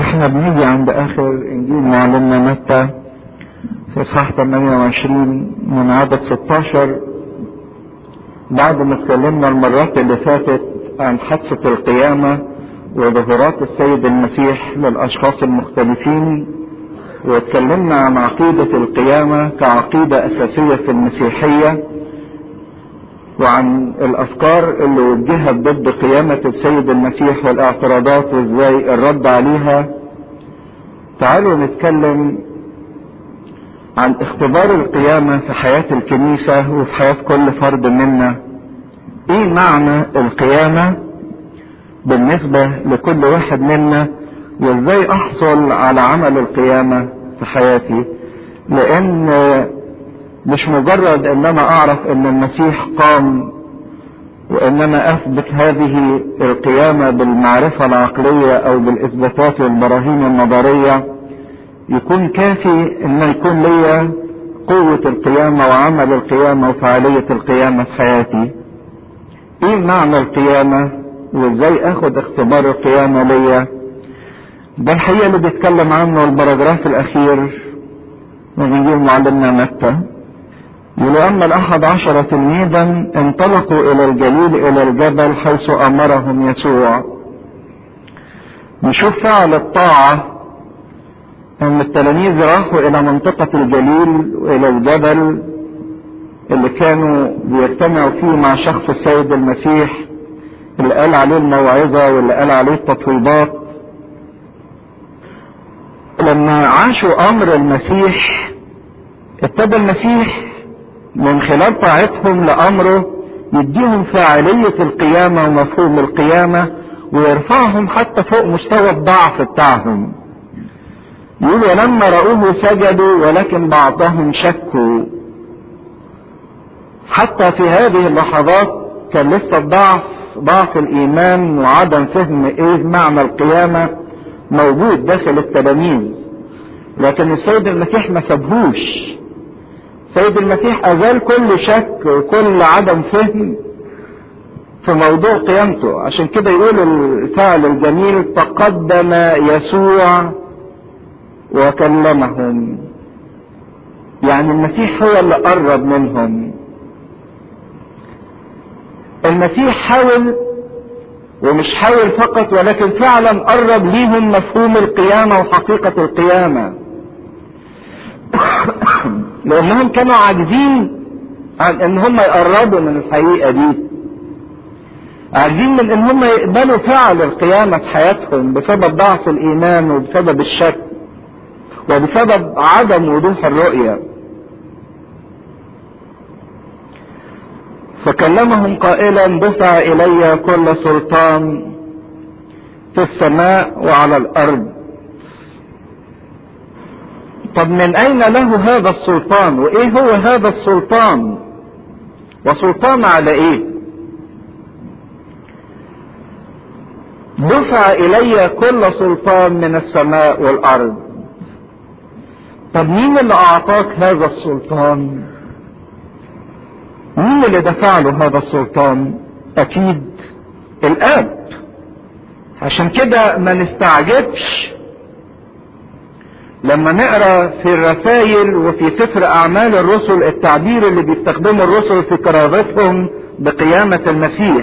احنا بنيجي عند اخر انجيل معلمنا متى في اصحاح 28 من عدد 16 بعد ما اتكلمنا المرات اللي فاتت عن حادثة القيامة وظهورات السيد المسيح للاشخاص المختلفين واتكلمنا عن عقيدة القيامة كعقيدة اساسية في المسيحية وعن الافكار اللي وجهت ضد قيامة السيد المسيح والاعتراضات وازاي الرد عليها تعالوا نتكلم عن اختبار القيامة في حياة الكنيسة وفي حياة كل فرد منا ايه معنى القيامة بالنسبة لكل واحد منا وازاي احصل على عمل القيامة في حياتي لان مش مجرد ان انا اعرف ان المسيح قام وان انا اثبت هذه القيامة بالمعرفة العقلية او بالاثباتات والبراهين النظرية يكون كافي ان يكون ليا قوة القيامة وعمل القيامة وفعالية القيامة في حياتي ايه معنى القيامة وازاي اخد اختبار القيامة ليا ده الحقيقة اللي بيتكلم عنه البراجراف الاخير من انجيل معلمنا متى يقول أما الأحد عشر تلميذا انطلقوا إلى الجليل إلى الجبل حيث أمرهم يسوع نشوف فعل الطاعة أن التلاميذ راحوا إلى منطقة الجليل وإلى الجبل اللي كانوا بيجتمعوا فيه مع شخص السيد المسيح اللي قال عليه الموعظة واللي قال عليه التطويبات لما عاشوا أمر المسيح ابتدى المسيح من خلال طاعتهم لأمره يديهم فاعلية القيامة ومفهوم القيامة ويرفعهم حتى فوق مستوى الضعف بتاعهم يقول ولما رأوه سجدوا ولكن بعضهم شكوا حتى في هذه اللحظات كان لسه الضعف ضعف الإيمان وعدم فهم إيه معنى القيامة موجود داخل التلاميذ لكن السيد المسيح ما سابهوش سيد المسيح أزال كل شك وكل عدم فهم في موضوع قيامته عشان كده يقول الفعل الجميل تقدم يسوع وكلمهم يعني المسيح هو اللي قرب منهم المسيح حاول ومش حاول فقط ولكن فعلا قرب ليهم مفهوم القيامة وحقيقة القيامة لانهم كانوا عاجزين عن ان هم يقربوا من الحقيقه دي عاجزين من ان هم يقبلوا فعل القيامه في حياتهم بسبب ضعف الايمان وبسبب الشك وبسبب عدم وضوح الرؤيه فكلمهم قائلا دفع الي كل سلطان في السماء وعلى الارض طب من اين له هذا السلطان وايه هو هذا السلطان وسلطان على ايه دفع الي كل سلطان من السماء والارض طب مين اللي اعطاك هذا السلطان مين اللي دفع له هذا السلطان اكيد الاب عشان كده ما نستعجبش لما نقرا في الرسائل وفي سفر اعمال الرسل التعبير اللي بيستخدمه الرسل في كرامتهم بقيامه المسيح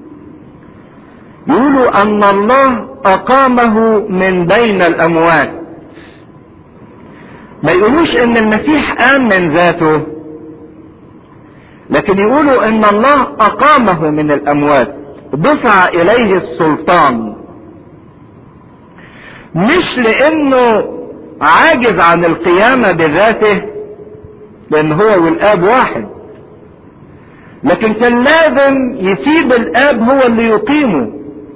يقولوا ان الله اقامه من بين الاموات ما يقولوش ان المسيح قام من ذاته لكن يقولوا ان الله اقامه من الاموات دفع اليه السلطان مش لانه عاجز عن القيامة بذاته لان هو والاب واحد لكن كان لازم يسيب الاب هو اللي يقيمه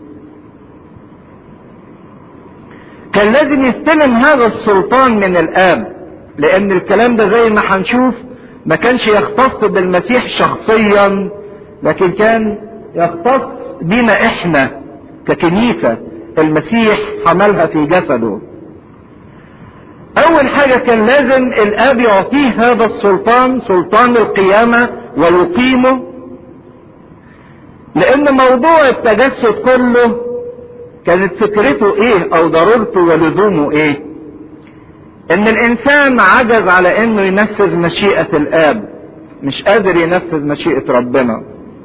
كان لازم يستلم هذا السلطان من الاب لان الكلام ده زي ما هنشوف ما كانش يختص بالمسيح شخصيا لكن كان يختص بنا احنا ككنيسة المسيح حملها في جسده اول حاجة كان لازم الاب يعطيه هذا السلطان سلطان القيامة ويقيمه لان موضوع التجسد كله كانت فكرته ايه او ضرورته ولزومه ايه ان الانسان عجز على انه ينفذ مشيئة الاب مش قادر ينفذ مشيئة ربنا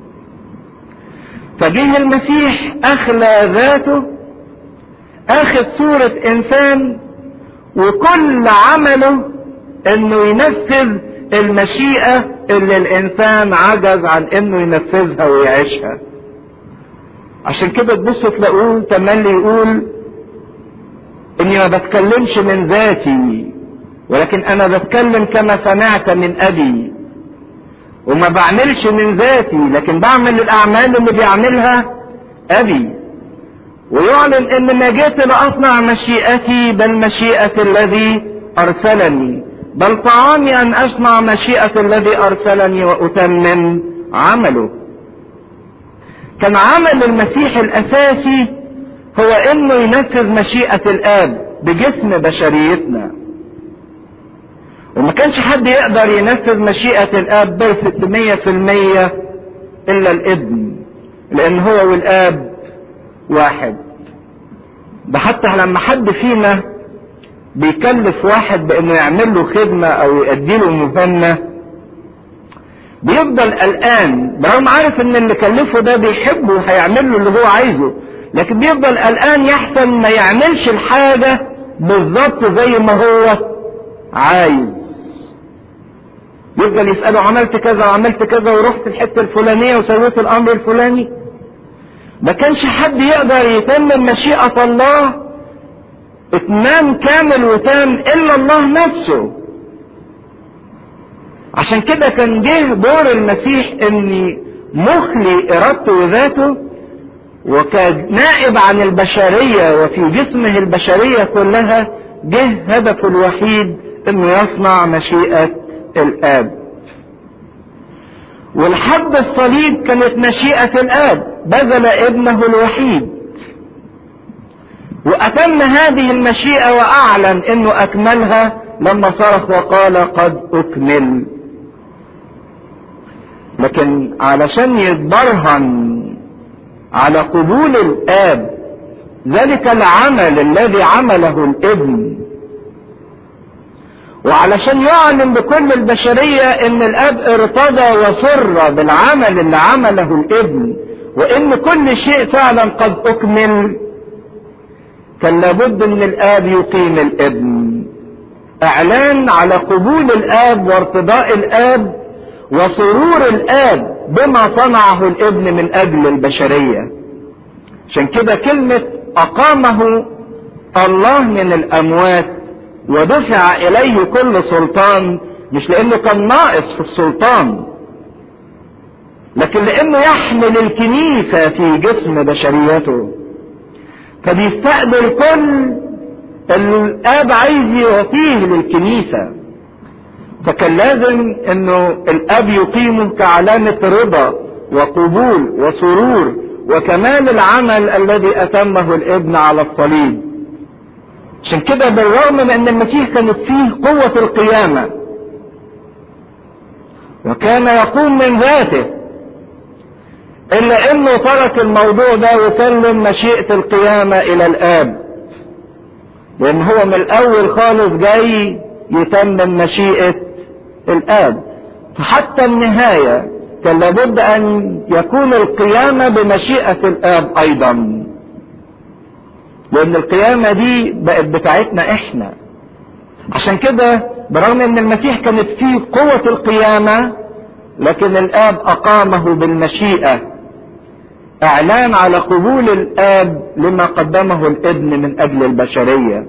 فجه المسيح اخلى ذاته اخذ صورة انسان وكل عمله انه ينفذ المشيئة اللي الانسان عجز عن انه ينفذها ويعيشها عشان كده تبصوا تلاقوه تملي يقول اني ما بتكلمش من ذاتي ولكن انا بتكلم كما سمعت من ابي وما بعملش من ذاتي لكن بعمل الاعمال اللي بيعملها ابي ويعلن ان ما جئت لاصنع مشيئتي بل مشيئة الذي ارسلني بل طعامي ان اصنع مشيئة الذي ارسلني واتمم عمله كان عمل المسيح الاساسي هو انه ينفذ مشيئة الاب بجسم بشريتنا وما كانش حد يقدر ينفذ مشيئة الاب بيرفكت مية في المية الا الابن لان هو والاب واحد ده حتى لما حد فينا بيكلف واحد بانه يعمل له خدمة او يؤدي له مهمة بيفضل قلقان برغم عارف ان اللي كلفه ده بيحبه وهيعمل له اللي هو عايزه لكن بيفضل قلقان يحسن ما يعملش الحاجة بالظبط زي ما هو عايز يفضل يسأله عملت كذا وعملت كذا ورحت الحتة الفلانية وسويت الأمر الفلاني ما كانش حد يقدر يتمم مشيئة الله اتمام كامل وتام إلا الله نفسه عشان كده كان جه دور المسيح ان مخلي ارادته وذاته وكنائب عن البشرية وفي جسمه البشرية كلها جه هدفه الوحيد انه يصنع مشيئة الاب والحد الصليب كانت مشيئة الاب بذل ابنه الوحيد واتم هذه المشيئة واعلن انه اكملها لما صرخ وقال قد اكمل لكن علشان يتبرهن على قبول الاب ذلك العمل الذي عمله الابن وعلشان يعلن بكل البشرية ان الاب ارتضى وسر بالعمل اللي عمله الابن وان كل شيء فعلا قد اكمل كان لابد ان الاب يقيم الابن اعلان على قبول الاب وارتضاء الاب وسرور الاب بما صنعه الابن من اجل البشرية عشان كده كلمة اقامه الله من الاموات ودفع اليه كل سلطان مش لانه كان ناقص في السلطان لكن لانه يحمل الكنيسة في جسم بشريته فبيستقبل كل الاب عايز يعطيه للكنيسه فكان لازم انه الاب يقيمه كعلامة رضا وقبول وسرور وكمال العمل الذي اتمه الابن على الصليب عشان كده بالرغم من ان المسيح كانت فيه قوة القيامة وكان يقوم من ذاته الا انه ترك الموضوع ده وسلم مشيئة القيامة الى الاب لان هو من الاول خالص جاي يتمم مشيئة الآب فحتى النهاية كان لابد أن يكون القيامة بمشيئة الآب أيضا لأن القيامة دي بقت بتاعتنا إحنا عشان كده برغم أن المسيح كانت فيه قوة القيامة لكن الآب أقامه بالمشيئة إعلان على قبول الآب لما قدمه الابن من أجل البشرية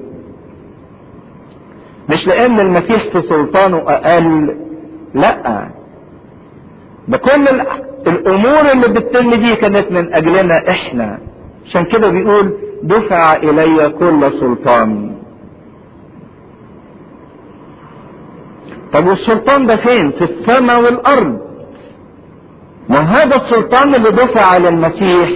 مش لان المسيح في سلطانه اقل لا ده كل الامور اللي بتتم دي كانت من اجلنا احنا عشان كده بيقول دفع الي كل سلطان طب والسلطان ده فين في السماء والارض ما هذا السلطان اللي دفع للمسيح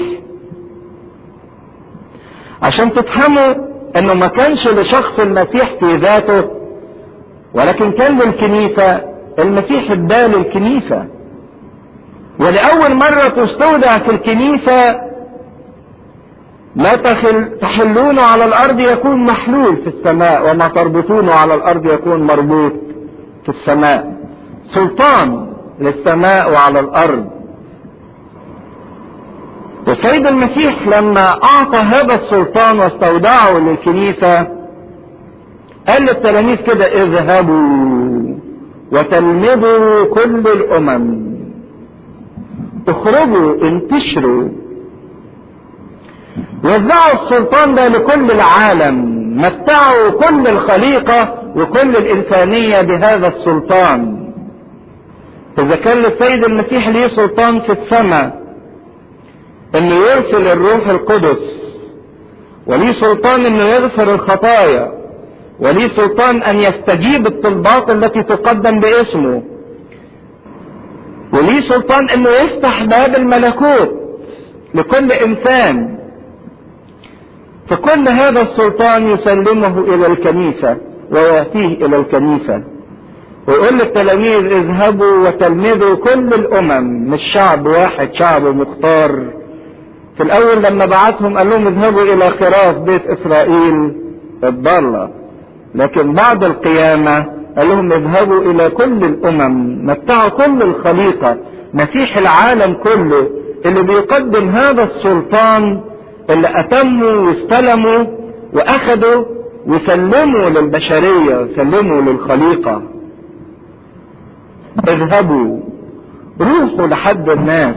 عشان تفهموا انه ما كانش لشخص المسيح في ذاته ولكن كان للكنيسة المسيح ادال الكنيسة ولأول مرة تستودع في الكنيسة ما تخل تحلون على الارض يكون محلول في السماء وما تربطونه على الارض يكون مربوط في السماء سلطان للسماء وعلى الارض والسيد المسيح لما اعطى هذا السلطان واستودعه للكنيسة قال للتلاميذ كده اذهبوا وتلمذوا كل الامم اخرجوا انتشروا وزعوا السلطان ده لكل العالم متعوا كل الخليقة وكل الإنسانية بهذا السلطان إذا كان للسيد المسيح ليه سلطان في السماء إنه يرسل الروح القدس وليه سلطان إنه يغفر الخطايا وليه سلطان أن يستجيب الطلبات التي تقدم باسمه وليه سلطان إنه يفتح باب الملكوت لكل إنسان فكل هذا السلطان يسلمه الى الكنيسة ويأتيه الى الكنيسة ويقول للتلاميذ اذهبوا وتلمذوا كل الامم مش شعب واحد شعب مختار في الاول لما بعتهم قال لهم اذهبوا الى خراف بيت اسرائيل الضالة لكن بعد القيامة قال لهم اذهبوا الى كل الامم متعوا كل الخليقة مسيح العالم كله اللي بيقدم هذا السلطان اللي اتموا واستلموا واخدوا وسلموا للبشرية وسلموا للخليقة اذهبوا روحوا لحد الناس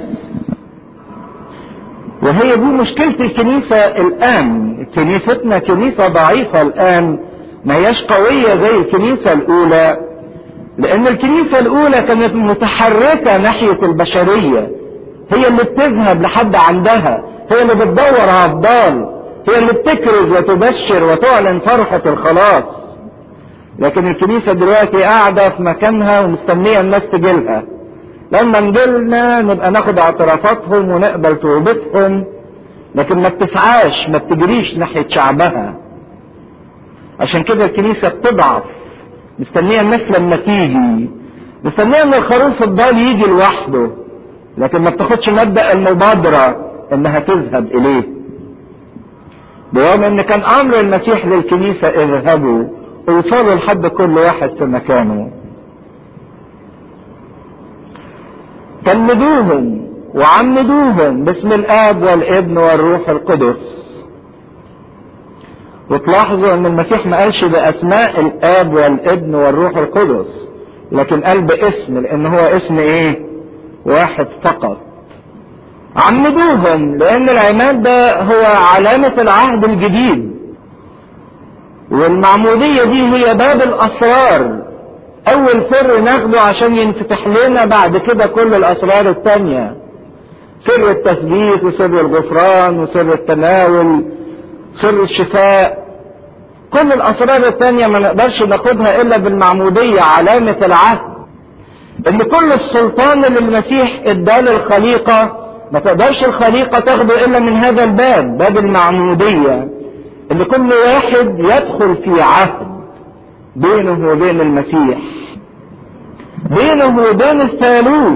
وهي دي مشكلة الكنيسة الآن كنيستنا كنيسة ضعيفة الآن ما هياش قوية زي الكنيسة الأولى لأن الكنيسة الأولى كانت متحركة ناحية البشرية هي اللي بتذهب لحد عندها هي اللي بتدور على الضال هي اللي بتكرز وتبشر وتعلن فرحة الخلاص لكن الكنيسة دلوقتي قاعدة في مكانها ومستنية الناس تجيلها لما نجيلنا نبقى ناخد اعترافاتهم ونقبل توبتهم لكن ما بتسعاش ما بتجريش ناحية شعبها عشان كده الكنيسة بتضعف مستنية الناس لما تيجي مستنية ان الخروف الضال يجي لوحده لكن ما بتاخدش مبدأ المبادرة انها تذهب اليه برغم ان كان امر المسيح للكنيسة اذهبوا اوصلوا لحد كل واحد في مكانه كلمدوهم وعمدوهم باسم الاب والابن والروح القدس وتلاحظوا ان المسيح ما قالش باسماء الاب والابن والروح القدس لكن قال باسم لان هو اسم ايه واحد فقط عمدوهم لان العماد ده هو علامة العهد الجديد والمعمودية دي هي باب الاسرار اول سر ناخده عشان ينفتح لنا بعد كده كل الاسرار التانية سر التثبيت وسر الغفران وسر التناول سر الشفاء كل الاسرار التانية ما نقدرش ناخدها الا بالمعمودية علامة العهد ان كل السلطان اللي المسيح اداه للخليقة ما تقدرش الخليقة تاخده الا من هذا الباب باب المعمودية ان كل واحد يدخل في عهد بينه وبين المسيح بينه وبين الثالوث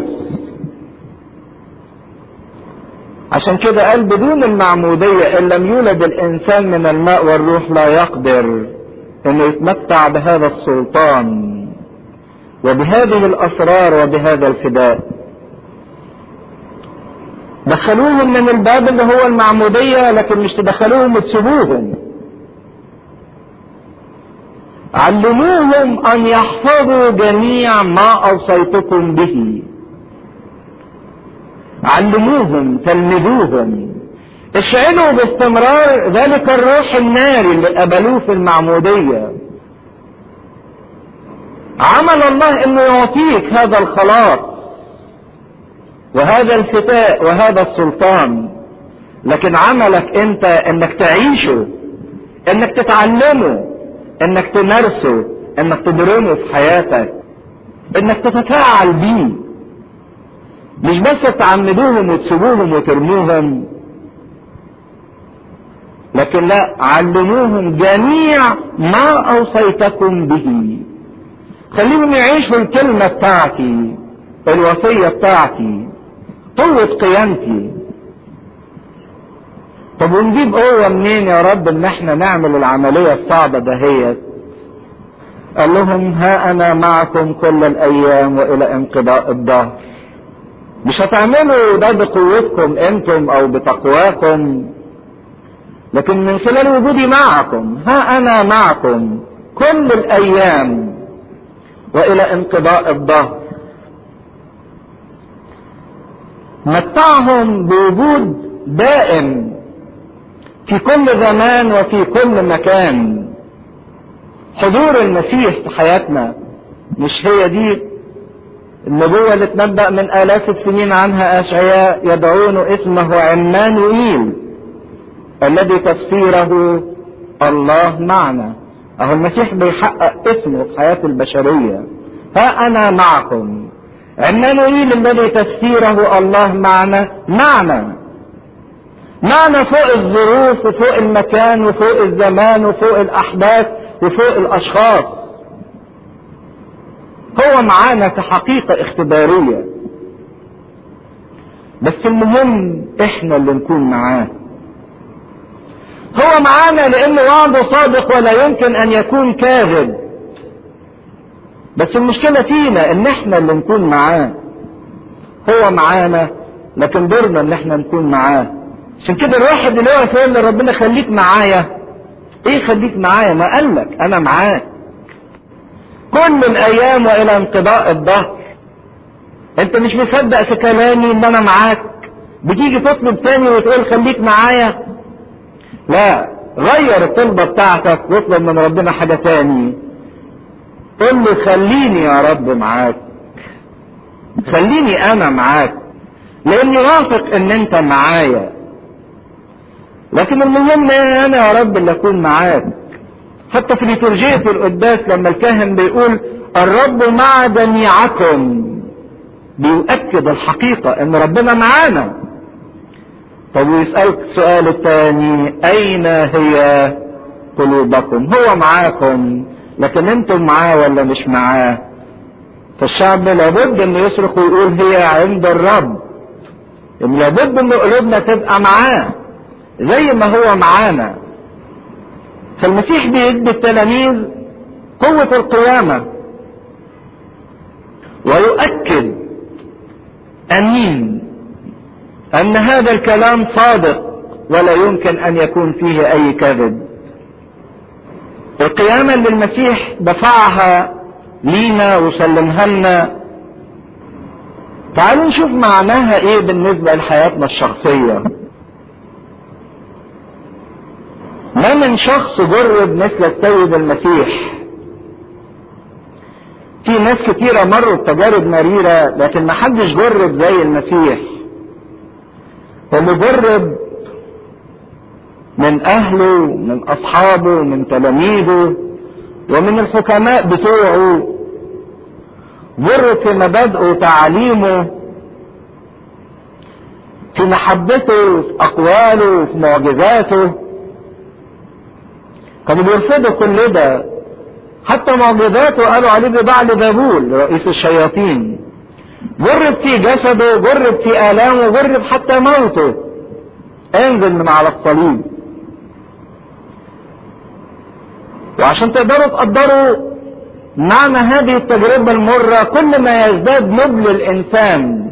عشان كده قال بدون المعمودية ان لم يولد الانسان من الماء والروح لا يقدر انه يتمتع بهذا السلطان وبهذه الاسرار وبهذا الفداء دخلوهم من الباب اللي هو المعمودية لكن مش تدخلوهم وتسيبوهم علموهم ان يحفظوا جميع ما اوصيتكم به علموهم تلمذوهم اشعلوا باستمرار ذلك الروح الناري اللي قبلوه في المعمودية عمل الله انه يعطيك هذا الخلاص وهذا الفتاء وهذا السلطان لكن عملك انت انك تعيشه انك تتعلمه انك تمارسه انك تبرمه في حياتك انك تتفاعل بيه مش بس تعمدوهم وتسيبوهم وترموهم لكن لا علموهم جميع ما اوصيتكم به خليهم يعيشوا الكلمة بتاعتي الوصية بتاعتي قوة قيامتي طب ونجيب قوة منين يا رب ان احنا نعمل العملية الصعبة دهيت قال لهم ها انا معكم كل الايام والى انقضاء الدهر مش هتعملوا ده بقوتكم انتم او بتقواكم لكن من خلال وجودي معكم ها انا معكم كل الايام والى انقضاء الدهر متعهم بوجود دائم في كل زمان وفي كل مكان حضور المسيح في حياتنا مش هي دي النبوة اللي تنبأ من آلاف السنين عنها أشعياء يدعون اسمه عمانوئيل الذي تفسيره الله معنا أهو المسيح بيحقق اسمه في حياة البشرية ها أنا معكم عمانوئيل الذي تفسيره الله معنا معنا معنا فوق الظروف وفوق المكان وفوق الزمان وفوق الأحداث وفوق الأشخاص هو معانا في حقيقة اختبارية بس المهم احنا اللي نكون معاه هو معانا لان وعده صادق ولا يمكن ان يكون كاذب بس المشكلة فينا ان احنا اللي نكون معاه هو معانا لكن دورنا ان احنا نكون معاه عشان كده الواحد اللي واقف يقول لربنا خليك معايا ايه خليك معايا ما قالك انا معاك كل الايام والى انقضاء الدهر انت مش مصدق في كلامي ان انا معاك بتيجي تطلب تاني وتقول خليك معايا لا غير الطلبة بتاعتك واطلب من ربنا حاجة تاني قل له خليني يا رب معاك خليني انا معاك لاني واثق ان انت معايا لكن المهم انا يا رب اللي اكون معاك حتى في ليتورجية القداس لما الكاهن بيقول الرب مع جميعكم بيؤكد الحقيقة ان ربنا معانا طب ويسألك السؤال الثاني اين هي قلوبكم هو معاكم لكن انتم معاه ولا مش معاه فالشعب لابد انه يصرخ ويقول هي عند الرب ان لابد ان قلوبنا تبقى معاه زي ما هو معانا فالمسيح بيدي التلاميذ قوة القيامة ويؤكد أمين أن هذا الكلام صادق ولا يمكن أن يكون فيه أي كذب القيامة اللي المسيح دفعها لينا وسلمها لنا تعالوا نشوف معناها ايه بالنسبة لحياتنا الشخصية ما من شخص جرب مثل السيد المسيح في ناس كتيرة مروا بتجارب مريرة لكن ما حدش جرب زي المسيح اللي جرب من اهله من اصحابه من تلاميذه ومن الحكماء بتوعه جرب في مبادئه وتعاليمه في محبته في اقواله في معجزاته كانوا بيرفضوا كل ده حتى معجزاته قالوا عليه ببعل بابول رئيس الشياطين جرب في جسده جرب في آلامه جرب حتى موته انزل من على الصليب وعشان تقدروا تقدروا معنى هذه التجربة المرة كل ما يزداد نبل الإنسان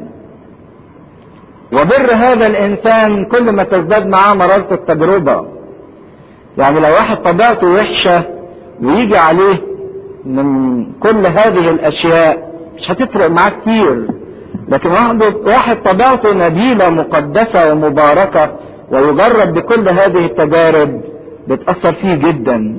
وبر هذا الإنسان كل ما تزداد معاه مرارة التجربة يعني لو واحد طبيعته وحشة ويجي عليه من كل هذه الأشياء مش هتفرق معاه كتير لكن واحد واحد طبيعته نبيلة مقدسة ومباركة ويجرب بكل هذه التجارب بتأثر فيه جدا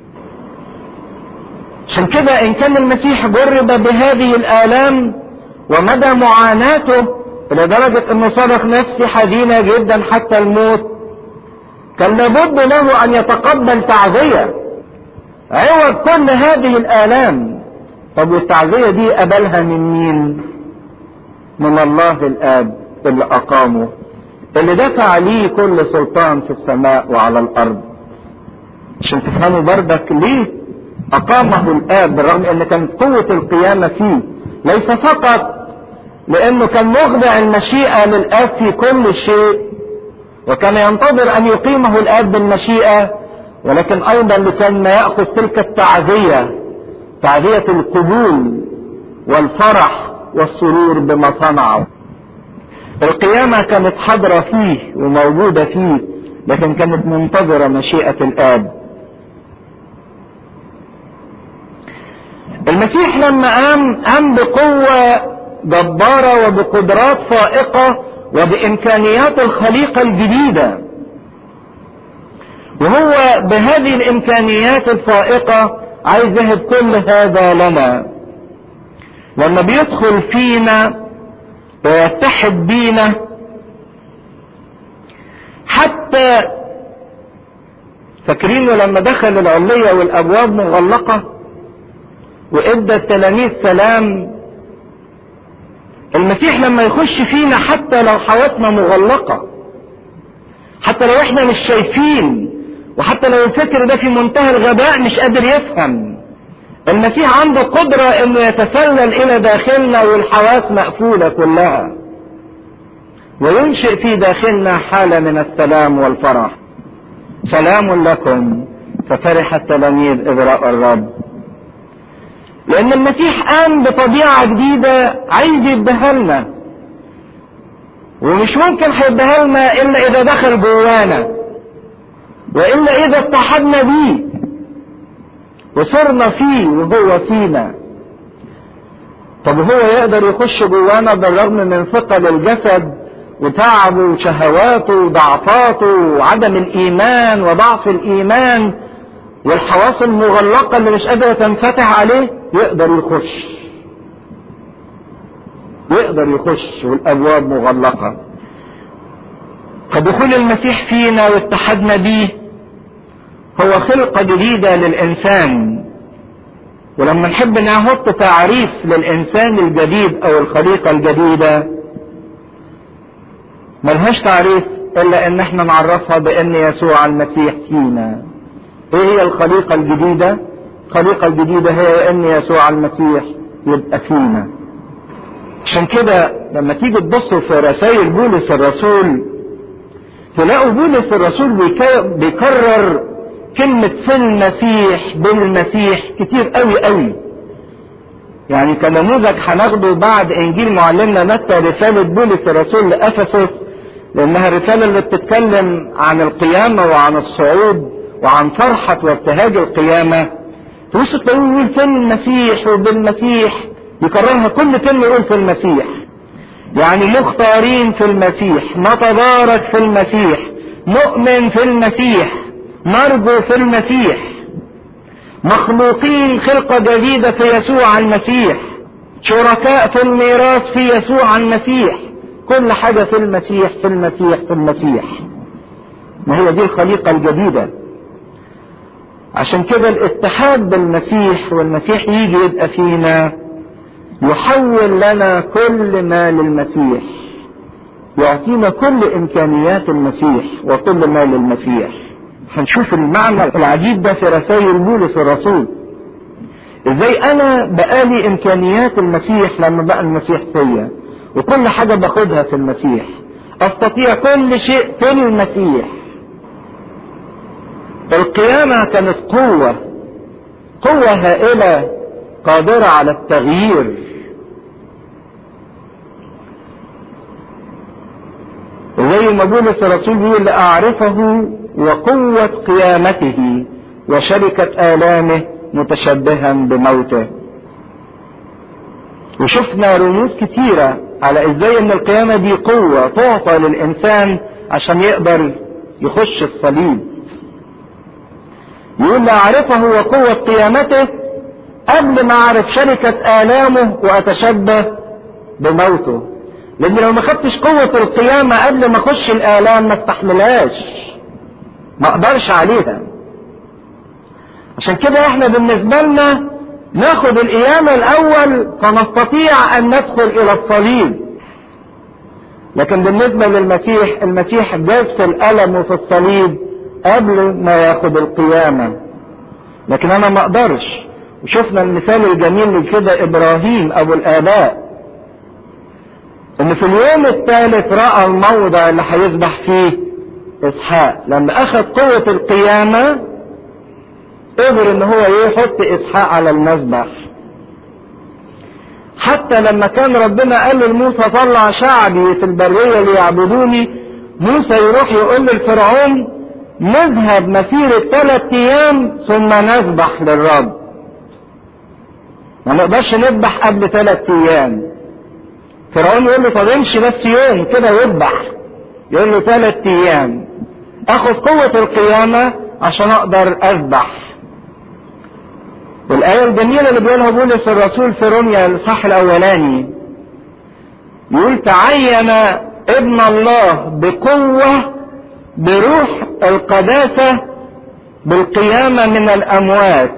عشان كده ان كان المسيح جرب بهذه الآلام ومدى معاناته لدرجة انه صرخ نفسي حزينة جدا حتى الموت كان لابد له ان يتقبل تعزية عوض كل هذه الآلام طب والتعزية دي قبلها من مين من الله الآب اللي أقامه اللي دفع ليه كل سلطان في السماء وعلى الأرض عشان تفهموا بردك ليه أقامه الآب بالرغم أن كانت قوة القيامة فيه ليس فقط لأنه كان مخضع المشيئة للآب في كل شيء وكان ينتظر ان يقيمه الاب بالمشيئة ولكن ايضا لكي ما يأخذ تلك التعزية تعزية القبول والفرح والسرور بما صنعه القيامة كانت حاضرة فيه وموجودة فيه لكن كانت منتظرة مشيئة الآب المسيح لما قام قام بقوة جبارة وبقدرات فائقة وبإمكانيات الخليقة الجديدة وهو بهذه الإمكانيات الفائقة عايز يهب كل هذا لنا لما بيدخل فينا ويتحد بينا حتى فاكرينه لما دخل العلية والأبواب مغلقة وإدى التلاميذ سلام المسيح لما يخش فينا حتى لو حواسنا مغلقة حتى لو احنا مش شايفين وحتى لو الفكر ده في منتهى الغباء مش قادر يفهم المسيح عنده قدرة انه يتسلل الى داخلنا والحواس مقفولة كلها وينشئ في داخلنا حالة من السلام والفرح سلام لكم ففرح التلاميذ إذ رأى الرب لأن المسيح قام بطبيعة جديدة عايز يديها لنا ومش ممكن هيديها لنا إلا إذا دخل جوانا وإلا إذا اتحدنا بيه وصرنا فيه وهو فينا طب هو يقدر يخش جوانا بالرغم من ثقل الجسد وتعبه وشهواته وضعفاته وعدم الإيمان وضعف الإيمان والحواس المغلقة اللي مش قادرة تنفتح عليه يقدر يخش يقدر يخش والأبواب مغلقة فدخول المسيح فينا واتحدنا بيه هو خلقة جديدة للإنسان ولما نحب نحط تعريف للإنسان الجديد أو الخليقة الجديدة ملهاش تعريف إلا إن احنا نعرفها بأن يسوع المسيح فينا إيه هي الخليقة الجديدة؟ الخليقة الجديدة هي أن يسوع المسيح يبقى فينا عشان كده لما تيجي تبصوا في رسائل بولس الرسول تلاقوا بولس الرسول بيكرر كلمة في المسيح بالمسيح كتير قوي قوي يعني كنموذج هناخده بعد انجيل معلمنا متى رسالة بولس الرسول لأفسس لانها الرسالة اللي بتتكلم عن القيامة وعن الصعود وعن فرحة وابتهاج القيامة تبص تلاقيه يقول في المسيح وبالمسيح يكررها كل كلمة يقول في المسيح يعني مختارين في المسيح نتبارك في المسيح نؤمن في المسيح نرجو في المسيح مخلوقين خلقة جديدة في يسوع المسيح شركاء في الميراث في يسوع المسيح كل حاجة في المسيح في المسيح في المسيح ما هي دي الخليقة الجديدة عشان كده الاتحاد بالمسيح والمسيح يجي يبقى فينا يحول لنا كل ما للمسيح يعطينا كل امكانيات المسيح وكل ما للمسيح هنشوف المعنى العجيب ده في رسائل بولس الرسول ازاي انا بقالي امكانيات المسيح لما بقى المسيح فيا وكل حاجة باخدها في المسيح استطيع كل شيء في المسيح القيامة كانت قوة قوة هائلة قادرة على التغيير زي ما بولس الرسول بيقول لأعرفه وقوة قيامته وشركة آلامه متشبها بموته وشفنا رموز كتيرة على ازاي ان القيامة دي قوة تعطى للانسان عشان يقدر يخش الصليب يقول لأعرفه وقوة قيامته قبل ما أعرف شركة آلامه وأتشبه بموته لأن لو ما خدتش قوة القيامة قبل ما أخش الآلام ما استحملهاش ما أقدرش عليها عشان كده احنا بالنسبة لنا ناخد القيامة الأول فنستطيع أن ندخل إلى الصليب لكن بالنسبة للمسيح المسيح جاز في الألم وفي الصليب قبل ما ياخد القيامة لكن انا ما اقدرش وشفنا المثال الجميل لكده ابراهيم ابو الاباء ان في اليوم الثالث راى الموضع اللي هيذبح فيه اسحاق لما اخذ قوة القيامة قدر ان هو يحط اسحاق على المذبح حتى لما كان ربنا قال لموسى طلع شعبي في البرية ليعبدوني موسى يروح يقول للفرعون نذهب مسيرة ثلاث ايام ثم نذبح للرب ما نقدرش نذبح قبل ثلاث ايام فرعون يقول له طب امشي بس يوم كده واذبح يقول له ثلاث ايام اخذ قوة القيامة عشان اقدر اذبح والآية الجميلة اللي بيقولها بولس الرسول في روميا الصح الأولاني يقول تعين ابن الله بقوة بروح القداسة بالقيامة من الأموات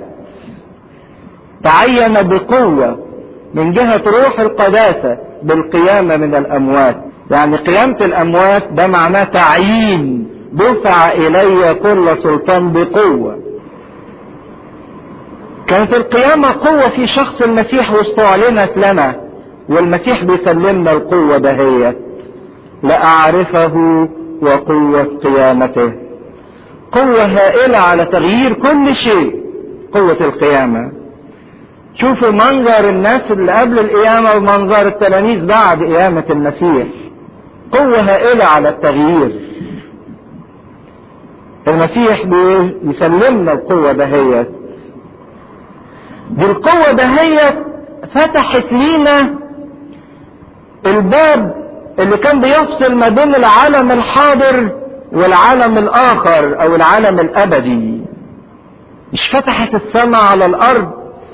تعين بقوة من جهة روح القداسة بالقيامة من الأموات يعني قيامة الأموات ده معناه تعيين دفع إلي كل سلطان بقوة كانت القيامة قوة في شخص المسيح واستعلنت لنا والمسيح بيسلمنا القوة دهيت لأعرفه وقوة قيامته قوة هائلة على تغيير كل شيء قوة القيامة شوفوا منظر الناس اللي قبل القيامة ومنظر التلاميذ بعد قيامة المسيح قوة هائلة على التغيير المسيح بيسلمنا القوة دهيت دي القوة دهيت فتحت لينا الباب اللي كان بيفصل ما بين العالم الحاضر والعالم الآخر أو العالم الأبدي مش فتحت السماء على الأرض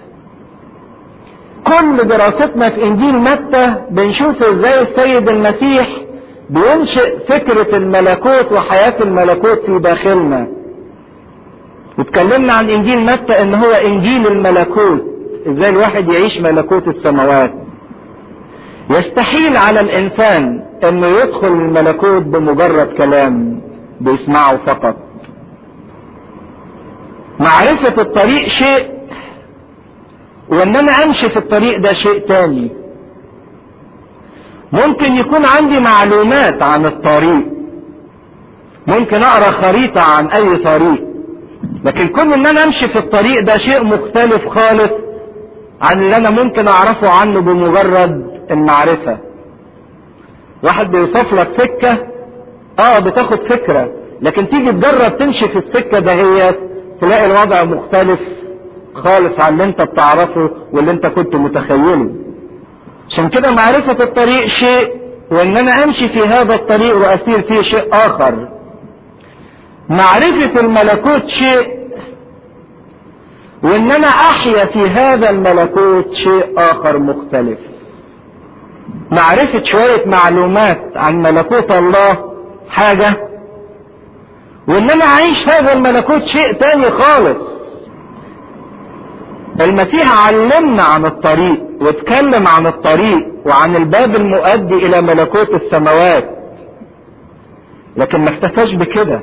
كل دراستنا في إنجيل متى بنشوف إزاي السيد المسيح بينشئ فكرة الملكوت وحياة الملكوت في داخلنا واتكلمنا عن انجيل متى ان هو انجيل الملكوت ازاي الواحد يعيش ملكوت السماوات يستحيل على الانسان انه يدخل الملكوت بمجرد كلام بيسمعه فقط معرفة الطريق شيء وان انا امشي في الطريق ده شيء تاني ممكن يكون عندي معلومات عن الطريق ممكن اقرا خريطة عن اي طريق لكن كون ان انا امشي في الطريق ده شيء مختلف خالص عن اللي انا ممكن اعرفه عنه بمجرد المعرفة واحد بيوصف لك سكة اه بتاخد فكرة لكن تيجي تجرب تمشي في السكة دهيت تلاقي الوضع مختلف خالص عن اللي انت بتعرفه واللي انت كنت متخيله عشان كده معرفة الطريق شيء وان انا امشي في هذا الطريق واسير فيه شيء اخر معرفة الملكوت شيء وان انا احيا في هذا الملكوت شيء اخر مختلف معرفة شوية معلومات عن ملكوت الله حاجة وان انا اعيش هذا الملكوت شيء تاني خالص المسيح علمنا عن الطريق واتكلم عن الطريق وعن الباب المؤدي الى ملكوت السماوات لكن ما اكتفاش بكده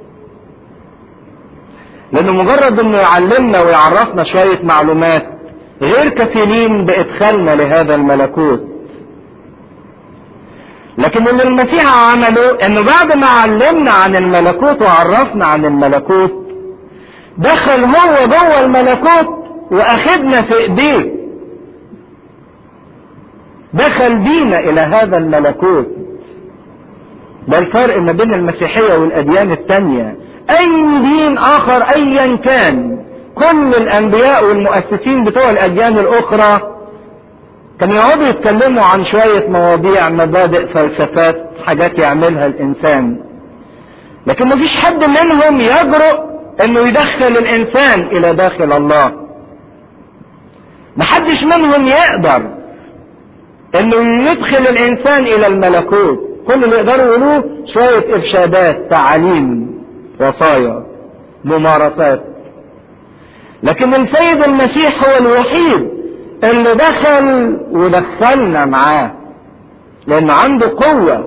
لانه مجرد انه يعلمنا ويعرفنا شوية معلومات غير كفيلين بادخالنا لهذا الملكوت لكن اللي المسيح عمله انه بعد ما علمنا عن الملكوت وعرفنا عن الملكوت دخل هو جوه الملكوت واخدنا في ايديه دخل بينا الى هذا الملكوت ده الفرق ما بين المسيحية والاديان التانية اي دين اخر ايا كان كل الانبياء والمؤسسين بتوع الاديان الاخرى كانوا يقعدوا يتكلموا عن شوية مواضيع مبادئ فلسفات حاجات يعملها الانسان لكن مفيش حد منهم يجرؤ انه يدخل الانسان الى داخل الله محدش منهم يقدر انه يدخل الانسان الى الملكوت كل اللي يقدروا يقولوه شوية ارشادات تعاليم وصايا ممارسات لكن السيد المسيح هو الوحيد اللي دخل ودخلنا معاه لان عنده قوة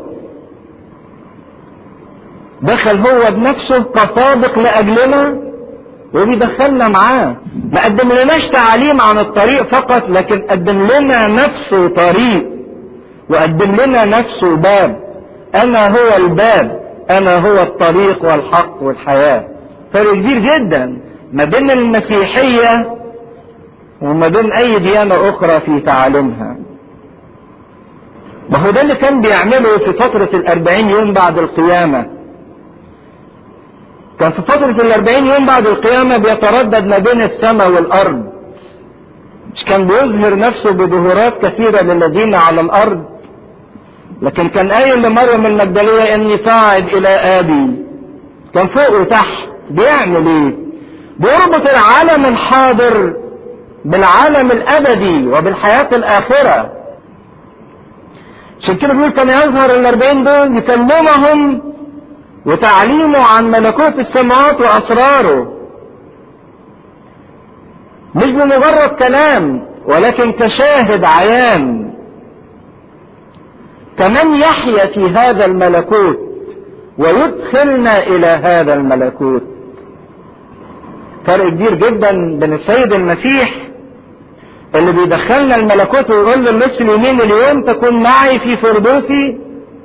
دخل هو بنفسه كسابق لاجلنا وبيدخلنا معاه ما قدم لناش تعاليم عن الطريق فقط لكن قدم لنا نفسه طريق وقدم لنا نفسه باب انا هو الباب انا هو الطريق والحق والحياة فرق كبير جدا ما بين المسيحية وما بين اي ديانة اخرى في تعاليمها ما هو ده اللي كان بيعمله في فترة الاربعين يوم بعد القيامة كان في فترة الاربعين يوم بعد القيامة بيتردد ما بين السماء والارض مش كان بيظهر نفسه بظهورات كثيرة للذين على الارض لكن كان قايل لمريم المجدلية اني صاعد الى ابي كان فوق وتحت بيعمل ايه بيربط العالم الحاضر بالعالم الابدي وبالحياة الاخرة عشان كده بيقول كان يظهر الاربعين دول يكلمهم وتعليمه عن ملكوت السماوات واسراره مش بمجرد كلام ولكن كشاهد عيان كمن يحيا في هذا الملكوت ويدخلنا الى هذا الملكوت فرق كبير جدا بين السيد المسيح اللي بيدخلنا الملكوت ويقول للنص اليمين اليوم تكون معي في فردوسي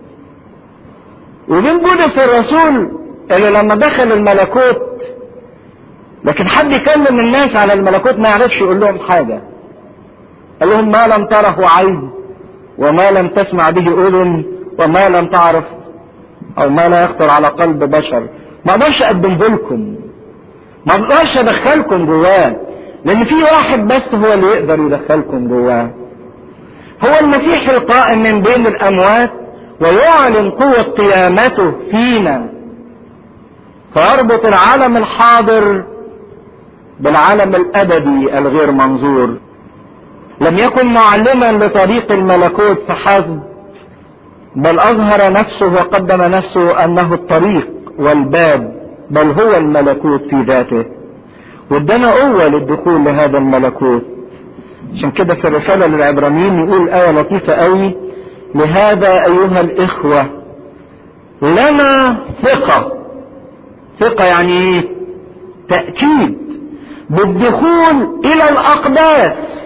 وبين بولس الرسول اللي لما دخل الملكوت لكن حد يكلم الناس على الملكوت ما يعرفش يقول لهم حاجة قال لهم ما لم تره عين وما لم تسمع به اذن وما لم تعرف او ما لا يخطر على قلب بشر ما اقدرش اقدمه لكم ما اقدرش ادخلكم جواه لان في واحد بس هو اللي يقدر يدخلكم جواه هو المسيح القائم من بين الاموات ويعلن قوة قيامته فينا فيربط العالم الحاضر بالعالم الابدي الغير منظور لم يكن معلما لطريق الملكوت فحسب بل اظهر نفسه وقدم نفسه انه الطريق والباب بل هو الملكوت في ذاته وادانا قوة للدخول لهذا الملكوت عشان كده في الرسالة للعبرانيين يقول آية لطيفة قوي لهذا أيها الإخوة لنا ثقة ثقة يعني ايه تأكيد بالدخول إلى الأقداس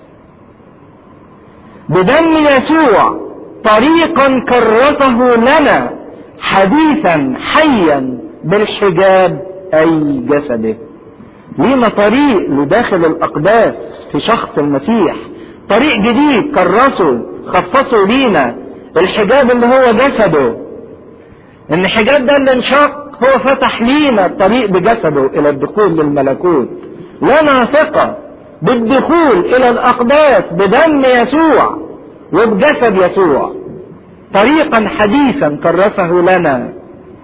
بدم يسوع طريقا كرسه لنا حديثا حيا بالحجاب أي جسده لينا طريق لداخل الأقداس في شخص المسيح طريق جديد كرسه خصصه لينا الحجاب اللي هو جسده ان الحجاب ده اللي انشق هو فتح لينا الطريق بجسده الى الدخول للملكوت لنا ثقة بالدخول الى الاقداس بدم يسوع وبجسد يسوع طريقا حديثا كرسه لنا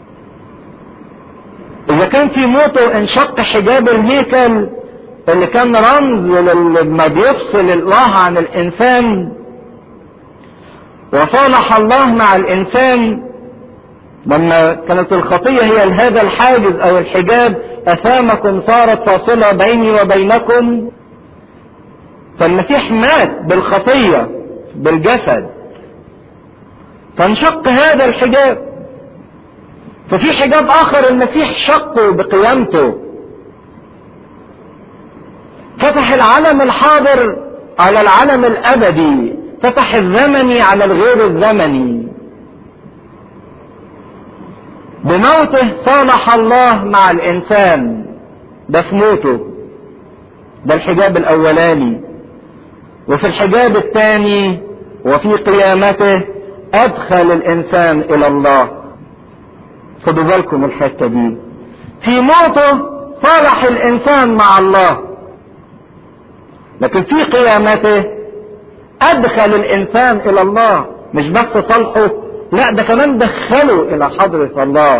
اذا كان في موته انشق حجاب الهيكل اللي كان رمز لما بيفصل الله عن الانسان وصالح الله مع الانسان لما كانت الخطيه هي هذا الحاجز او الحجاب اثامكم صارت فاصله بيني وبينكم فالمسيح مات بالخطيه بالجسد فانشق هذا الحجاب ففي حجاب اخر المسيح شقه بقيامته فتح العالم الحاضر على العالم الابدي فتح الزمني على الغير الزمني بموته صالح الله مع الانسان ده في موته ده الحجاب الاولاني وفي الحجاب الثاني وفي قيامته ادخل الانسان الى الله خدوا بالكم الحته دي في موته صالح الانسان مع الله لكن في قيامته ادخل الانسان الى الله مش بس صالحه لا ده كمان دخله الى حضرة الله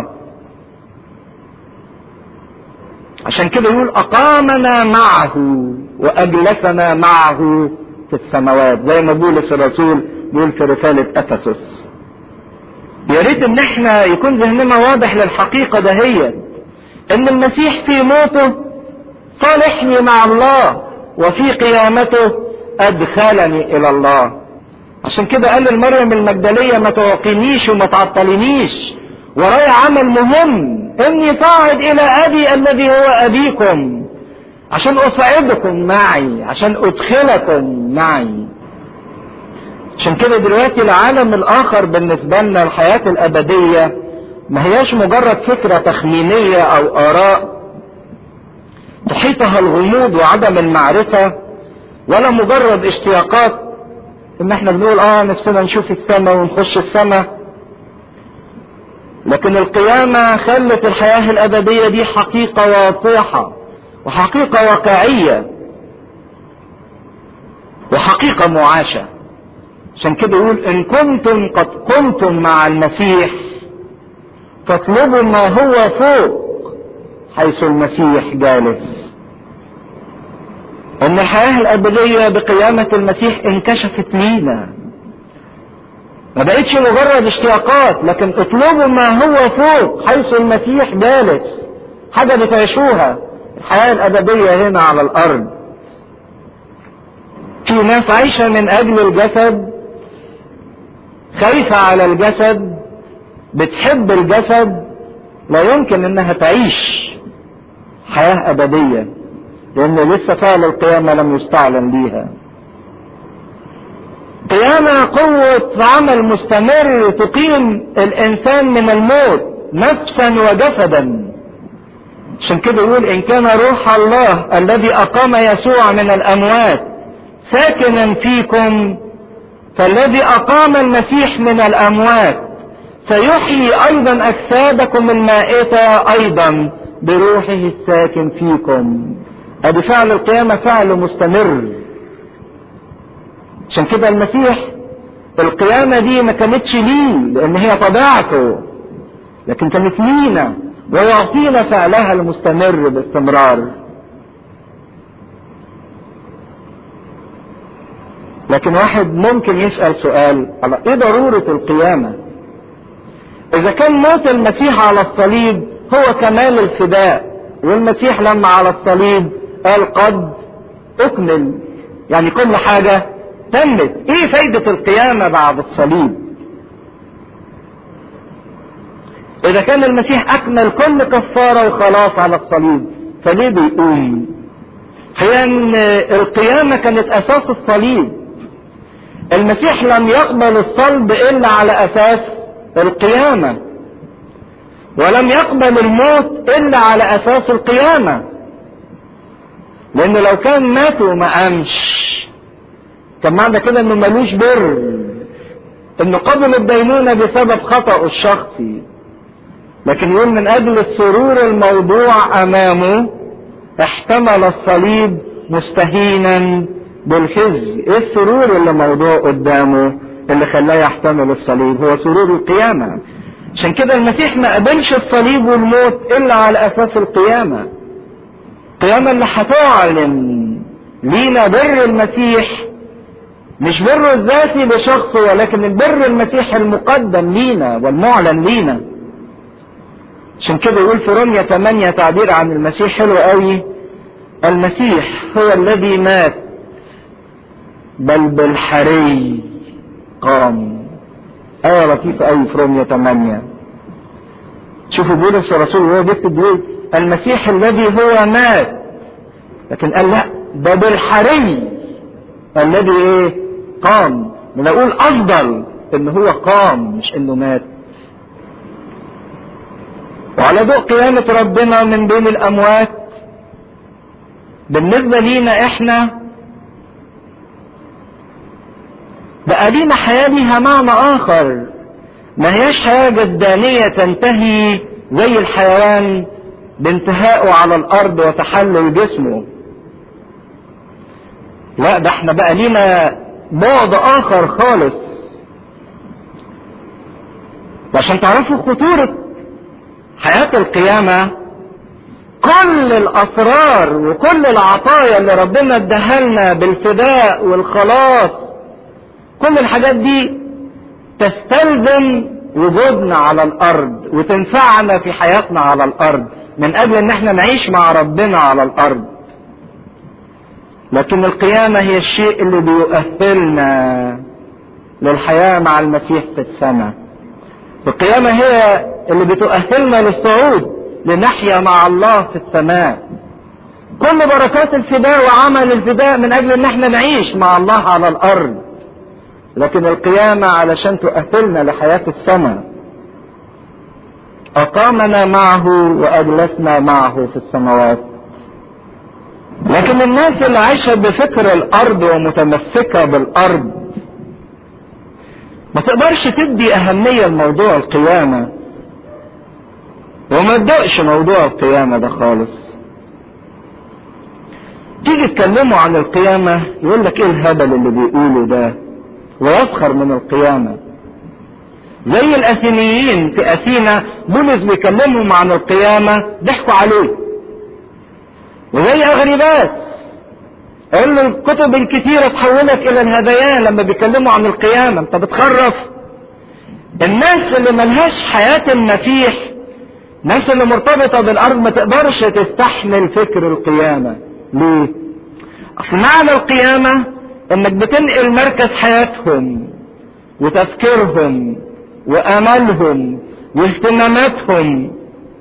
عشان كده يقول اقامنا معه واجلسنا معه في السماوات زي ما بولس الرسول بيقول في رسالة افسس يا ريت ان احنا يكون ذهننا واضح للحقيقة دهيت ان المسيح في موته صالحني مع الله وفي قيامته ادخلني الى الله عشان كده قال لمريم المجدلية ما توقينيش وما تعطلينيش ورايا عمل مهم اني صاعد الى ابي الذي هو ابيكم عشان اصعدكم معي عشان ادخلكم معي عشان كده دلوقتي العالم الاخر بالنسبة لنا الحياة الابدية ما هياش مجرد فكرة تخمينية او اراء تحيطها الغموض وعدم المعرفة ولا مجرد اشتياقات ان احنا بنقول اه نفسنا نشوف السماء ونخش السماء لكن القيامة خلت الحياة الابدية دي حقيقة واضحة وحقيقة واقعية وحقيقة معاشة عشان كده يقول ان كنتم قد قمتم مع المسيح فاطلبوا ما هو فوق حيث المسيح جالس ان الحياة الابدية بقيامة المسيح انكشفت لينا ما بقتش مجرد اشتياقات لكن اطلبوا ما هو فوق حيث المسيح جالس حاجة بتعيشوها الحياة الابدية هنا على الارض في ناس عايشة من اجل الجسد خايفة على الجسد بتحب الجسد لا يمكن انها تعيش حياة ابدية لان لسه فعل القيامة لم يستعلن ليها قيامة قوة عمل مستمر تقيم الانسان من الموت نفسا وجسدا عشان كده يقول ان كان روح الله الذي اقام يسوع من الاموات ساكنا فيكم فالذي اقام المسيح من الاموات سيحيي ايضا اجسادكم المائتة ايضا بروحه الساكن فيكم ادي فعل القيامة فعل مستمر عشان كده المسيح القيامة دي ما كانتش ليه لان هي طبيعته لكن كانت لينا ويعطينا فعلها المستمر باستمرار لكن واحد ممكن يسأل سؤال على ايه ضرورة القيامة اذا كان موت المسيح على الصليب هو كمال الفداء والمسيح لما على الصليب قال قد اكمل يعني كل حاجة تمت ايه فايدة القيامة بعد الصليب اذا كان المسيح اكمل كل كفارة وخلاص على الصليب فليه بيقوم هي ان القيامة كانت اساس الصليب المسيح لم يقبل الصلب الا على اساس القيامة ولم يقبل الموت الا على اساس القيامة لان لو كان مات وما قامش كان معنى كده انه ملوش بر انه قبل الدينونة بسبب خطأه الشخصي لكن يقول من اجل السرور الموضوع امامه احتمل الصليب مستهينا بالخزي ايه السرور اللي موضوع قدامه اللي خلاه يحتمل الصليب هو سرور القيامة عشان كده المسيح ما قبلش الصليب والموت الا على اساس القيامة القيامة اللي هتعلن لينا بر المسيح مش بره الذاتي بشخصه ولكن البر المسيح المقدم لينا والمعلن لينا عشان كده يقول في رمية 8 تعبير عن المسيح حلو قوي المسيح هو الذي مات بل بالحري قام آية لطيفة قوي في رمية 8 شوفوا بولس الرسول وهو بيكتب بيقول المسيح الذي هو مات لكن قال لا ده بالحري الذي ايه قام من اقول افضل ان هو قام مش انه مات وعلى ضوء قيامة ربنا من بين الاموات بالنسبة لينا احنا بقى لينا حياة ليها معنى اخر ما هياش حياة جدانية تنتهي زي الحيوان بانتهائه على الارض وتحلل جسمه لا ده احنا بقى لينا بعد اخر خالص عشان تعرفوا خطورة حياة القيامة كل الاسرار وكل العطايا اللي ربنا اداها لنا بالفداء والخلاص كل الحاجات دي تستلزم وجودنا على الارض وتنفعنا في حياتنا على الارض من اجل ان احنا نعيش مع ربنا على الارض لكن القيامة هي الشيء اللي بيؤهلنا للحياة مع المسيح في السماء القيامة هي اللي بتؤهلنا للصعود لنحيا مع الله في السماء كل بركات الفداء وعمل الفداء من اجل ان احنا نعيش مع الله على الارض لكن القيامة علشان تؤهلنا لحياة السماء أقامنا معه وأجلسنا معه في السماوات لكن الناس اللي عايشة بفكر الأرض ومتمسكة بالأرض ما تقدرش تدي أهمية لموضوع القيامة وما تدقش موضوع القيامة ده خالص تيجي تكلموا عن القيامة يقول لك ايه الهبل اللي بيقوله ده ويسخر من القيامة زي الاثينيين في اثينا بولس بيكلمهم عن القيامة ضحكوا عليه وزي اغرباس قال له الكتب الكتيرة تحولك الى الهذيان لما بيكلموا عن القيامة انت بتخرف الناس اللي ملهاش حياة المسيح الناس اللي مرتبطة بالارض ما تقدرش تستحمل فكر القيامة ليه اصل معنى القيامة انك بتنقل مركز حياتهم وتفكيرهم واملهم واهتماماتهم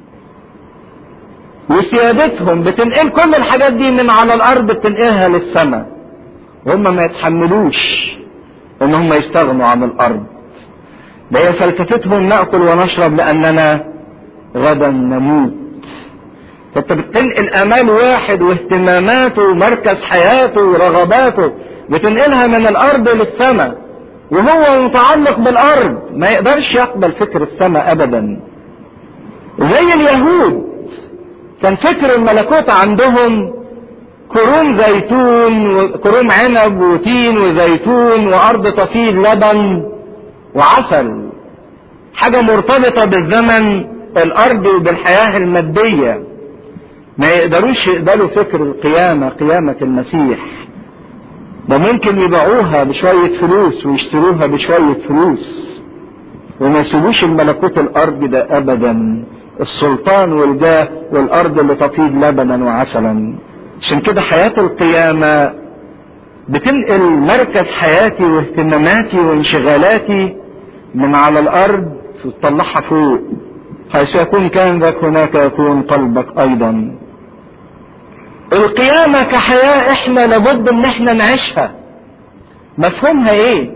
وسيادتهم بتنقل كل الحاجات دي من على الارض بتنقلها للسماء وهم ما يتحملوش ان هم يستغنوا عن الارض ده هي فلسفتهم ناكل ونشرب لاننا غدا نموت فانت بتنقل امال واحد واهتماماته ومركز حياته ورغباته بتنقلها من الارض للسماء وهو متعلق بالارض ما يقدرش يقبل فكر السماء ابدا زي اليهود كان فكر الملكوت عندهم كروم زيتون وكروم عنب وتين وزيتون وارض تفيض لبن وعسل حاجة مرتبطة بالزمن الارض وبالحياة المادية ما يقدروش يقبلوا فكر القيامة قيامة المسيح ده ممكن يبيعوها بشوية فلوس ويشتروها بشوية فلوس وما يسيبوش الملكوت الارض ده ابدا السلطان والجاه والارض اللي تفيض لبنا وعسلا عشان كده حياة القيامة بتنقل مركز حياتي واهتماماتي وانشغالاتي من على الارض وتطلعها فوق حيث يكون كان ذاك هناك يكون قلبك ايضا القيامة كحياة احنا لابد ان احنا نعيشها مفهومها ايه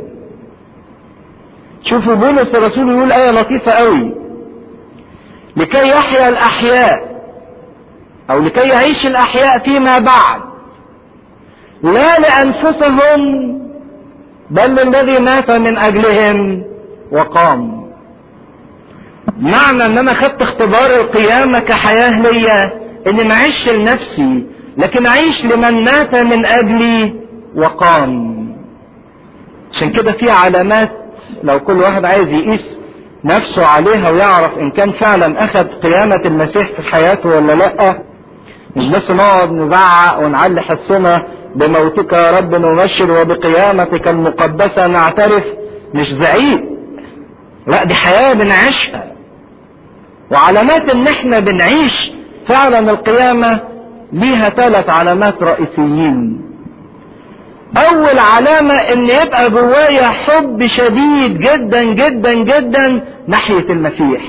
شوفوا بولس الرسول يقول ايه لطيفة قوي لكي يحيا الاحياء او لكي يعيش الاحياء فيما بعد لا لانفسهم بل الذي مات من اجلهم وقام معنى ان انا خدت اختبار القيامة كحياة ليا اني ما اعيش لنفسي لكن اعيش لمن مات من اجلي وقام عشان كده في علامات لو كل واحد عايز يقيس نفسه عليها ويعرف ان كان فعلا اخذ قيامة المسيح في حياته ولا لا مش بس نقعد نزعق ونعلي حسنا بموتك يا رب نبشر وبقيامتك المقدسة نعترف مش زعيق لا دي حياة بنعيشها وعلامات ان احنا بنعيش فعلا القيامة ليها ثلاث علامات رئيسيين اول علامة ان يبقى جوايا حب شديد جدا جدا جدا ناحية المسيح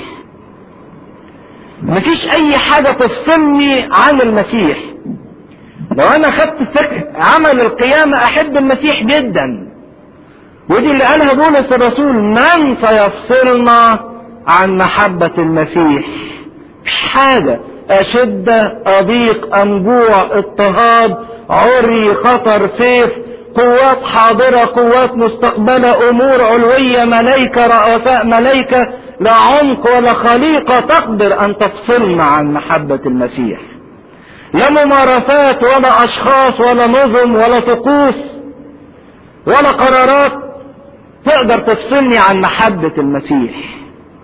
مفيش اي حاجة تفصلني عن المسيح لو انا خدت فكر عمل القيامة احب المسيح جدا ودي اللي قالها بولس الرسول من سيفصلنا عن محبة المسيح مش حاجة أشدة أضيق أنجوع اضطهاد عري خطر سيف قوات حاضرة قوات مستقبلة أمور علوية ملايكة رؤساء ملايكة لا عمق ولا خليقة تقدر أن تفصلنا عن محبة المسيح لا ممارسات ولا أشخاص ولا نظم ولا طقوس ولا قرارات تقدر تفصلني عن محبة المسيح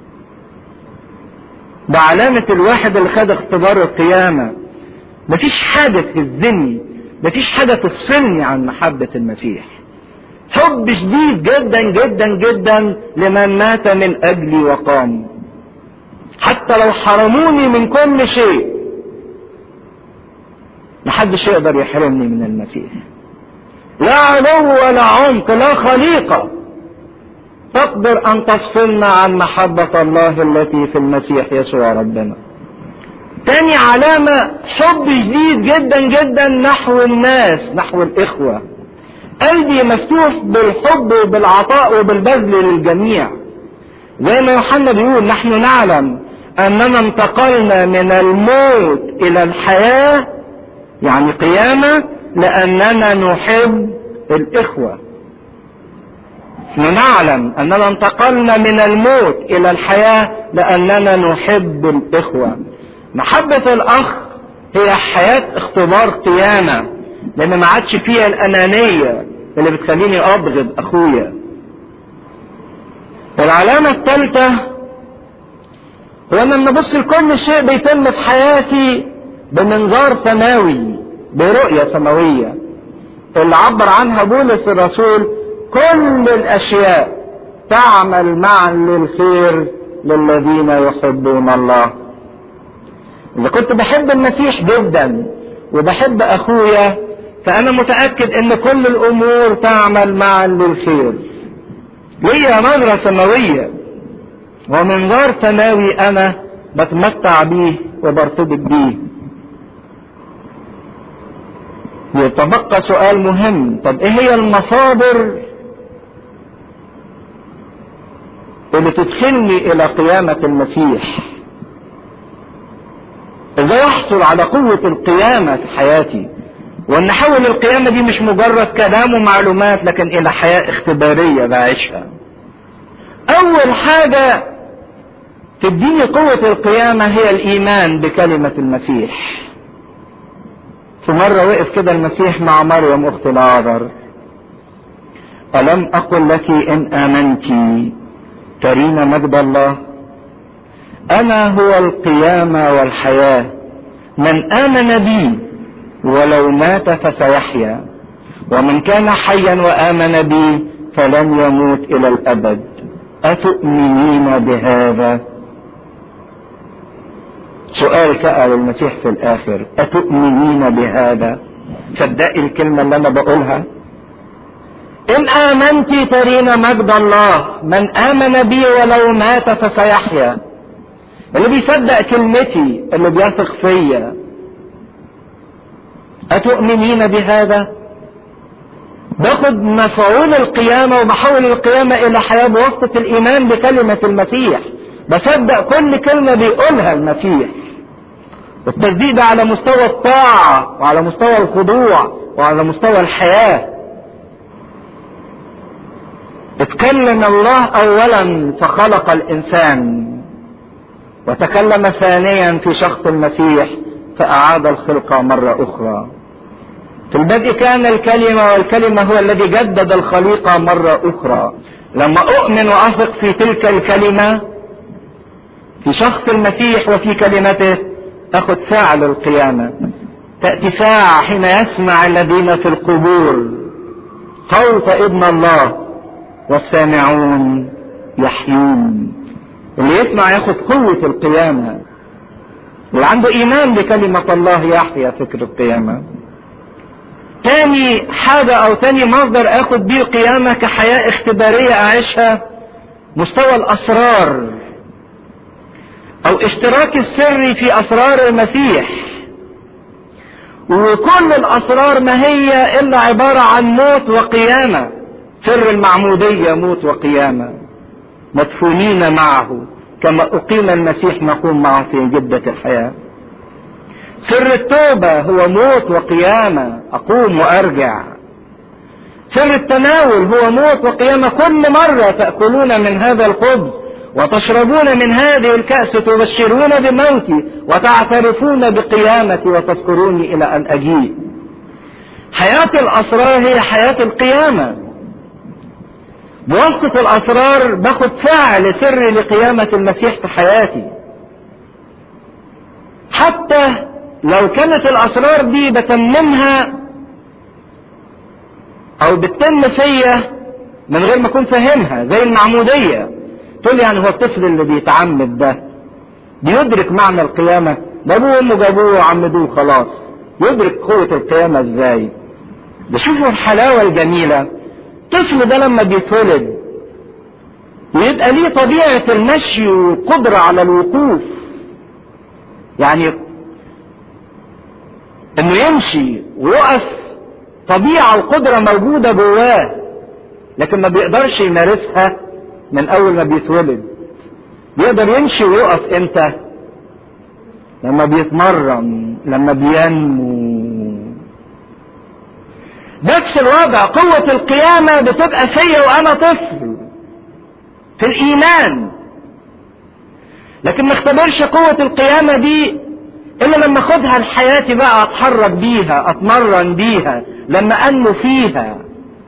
ده علامة الواحد اللي خد اختبار القيامة مفيش حاجة تهزني مفيش حاجة تفصلني عن محبة المسيح حب شديد جدا جدا جدا لمن مات من اجلي وقام حتى لو حرموني من كل شيء محدش يقدر يحرمني من المسيح لا علو ولا عمق لا خليقه تقدر ان تفصلنا عن محبة الله التي في المسيح يسوع ربنا تاني علامة حب شديد جدا جدا نحو الناس نحو الاخوة قلبي مفتوح بالحب وبالعطاء وبالبذل للجميع زي ما يوحنا بيقول نحن نعلم اننا انتقلنا من الموت الى الحياة يعني قيامة لاننا نحب الاخوة نعلم اننا انتقلنا من الموت الى الحياة لاننا نحب الاخوة محبة الاخ هي حياة اختبار قيامة لان ما عادش فيها الانانية اللي بتخليني ابغض اخويا العلامة الثالثة هو ان نبص لكل شيء بيتم في حياتي بمنظار سماوي برؤية سماوية اللي عبر عنها بولس الرسول كل الاشياء تعمل معا للخير للذين يحبون الله اذا كنت بحب المسيح جدا وبحب اخويا فانا متاكد ان كل الامور تعمل معا للخير ليا نظره سماويه ومنظار سماوي انا بتمتع بيه وبرتبط بيه يتبقى سؤال مهم طب ايه هي المصادر اللي تدخلني الى قيامة المسيح ازاي احصل على قوة القيامة في حياتي وان احول القيامة دي مش مجرد كلام ومعلومات لكن الى حياة اختبارية بعيشها اول حاجة تديني قوة القيامة هي الايمان بكلمة المسيح في مرة وقف كده المسيح مع مريم اخت العذر ألم أقل لك إن آمنتي ترين مجد الله أنا هو القيامة والحياة من آمن بي ولو مات فسيحيا ومن كان حيا وآمن بي فلن يموت إلى الأبد أتؤمنين بهذا سؤال سأل المسيح في الآخر أتؤمنين بهذا صدقي الكلمة اللي أنا بقولها إن آمنت ترين مجد الله من آمن بي ولو مات فسيحيا اللي بيصدق كلمتي اللي بيثق فيا أتؤمنين بهذا باخد مفعول القيامة وبحول القيامة إلى حياة بواسطة الإيمان بكلمة المسيح بصدق كل كلمة بيقولها المسيح التصديق ده على مستوى الطاعة وعلى مستوى الخضوع وعلى مستوى الحياة اتكلم الله اولا فخلق الانسان وتكلم ثانيا في شخص المسيح فاعاد الخلقه مره اخرى في البدء كان الكلمه والكلمه هو الذي جدد الخليقه مره اخرى لما اؤمن واثق في تلك الكلمه في شخص المسيح وفي كلمته اخذ فعل القيامه تاتي ساعه حين يسمع الذين في القبور صوت ابن الله والسامعون يحيون اللي يسمع ياخد قوة القيامة اللي عنده إيمان بكلمة الله يحيا فكر القيامة تاني حاجة أو تاني مصدر آخد بيه قيامة كحياة اختبارية أعيشها مستوى الأسرار أو اشتراك السري في أسرار المسيح وكل الأسرار ما هي إلا عبارة عن موت وقيامة سر المعمودية موت وقيامة مدفونين معه كما أقيم المسيح نقوم معه في جدة الحياة سر التوبة هو موت وقيامة أقوم وأرجع سر التناول هو موت وقيامة كل مرة تأكلون من هذا الخبز وتشربون من هذه الكأس تبشرون بموتي وتعترفون بقيامتي وتذكروني إلى أن أجيء حياة الأسرار هي حياة القيامة بواسطة الأسرار باخد فعل سري لقيامة المسيح في حياتي حتى لو كانت الأسرار دي بتممها أو بتتم فيا من غير ما أكون فاهمها زي المعمودية تقول يعني هو الطفل اللي بيتعمد ده بيدرك معنى القيامة ده أبوه وأمه جابوه وعمدوه خلاص يدرك قوة القيامة إزاي ده شوفوا الحلاوة الجميلة الطفل ده لما بيتولد ويبقى ليه طبيعة المشي والقدرة على الوقوف يعني انه يمشي ويقف طبيعة وقدرة موجودة جواه لكن ما بيقدرش يمارسها من اول ما بيتولد بيقدر يمشي ويقف امتى لما بيتمرن لما بينمو نفس الوضع قوة القيامة بتبقى فيا وأنا طفل في الإيمان لكن ما اختبرش قوة القيامة دي إلا لما أخدها لحياتي بقى أتحرك بيها أتمرن بيها لما أنمو فيها